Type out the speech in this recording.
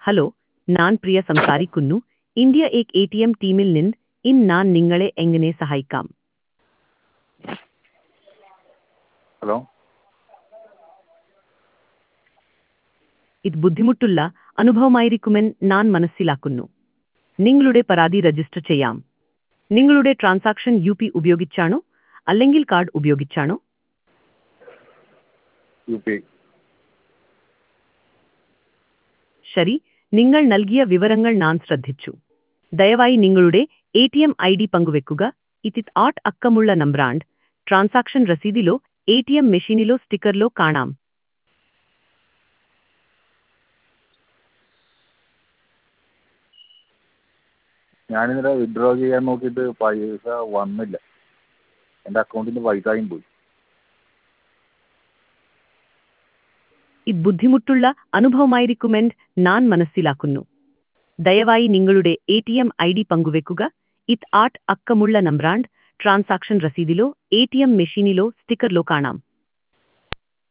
hello ഞാൻ പ്രിയ സംസാരിക്കുന്നു India എക് എ ടി എം ടീമിൽ നിന്ന് ഇന്ന് ഞാൻ നിങ്ങളെ എങ്ങനെ സഹായിക്കാം ഹലോ ഇത് ബുദ്ധിമുട്ടുള്ള അനുഭവമായിരിക്കുമെന്ന് ഞാൻ മനസ്സിലാക്കുന്നു നിങ്ങളുടെ പരാതി രജിസ്റ്റർ ചെയ്യാം നിങ്ങളുടെ ട്രാൻസാക്ഷൻ യു പി ഉപയോഗിച്ചാണോ അല്ലെങ്കിൽ കാർഡ് ഉപയോഗിച്ചാണോ യു പി ശരി നിങ്ങൾ നൽകിയ വിവരങ്ങൾ ഞാൻ ശ്രദ്ധിച്ചു ദയവായി നിങ്ങളുടെ A T M I D പങ്കുവെക്കുക ഇത് ആട്ട് അക്കമുള്ള നമ്പറാണ്ട് ട്രാൻസാക്ഷൻ രസീതിലോ എ ടി എം മെഷീനിലോ സ്റ്റിക്കറിലോ കാണാം ഞാനിന്നലെ വിഡ്രോ ചെയ്യാൻ നോക്കിയിട്ട് പൈസ വന്നില്ല എൻ്റെ അക്കൗണ്ടിൽ നിന്ന് പൈസയും പോയി ഇത് ബുദ്ധിമുട്ടുള്ള അനുഭവമായിരിക്കുമെന്ന് ഞാൻ മനസ്സിലാക്കുന്നു ദയവായി നിങ്ങളുടെ A T M I D പങ്കുവെക്കുക ഇത് ആട്ട് അക്കമുള്ള നമ്പറാണ്ട് ട്രാൻസാക്ഷൻ രസീതിലോ എ ടി എം മെഷീനിലോ സ്റ്റിക്കറിലോ കാണാം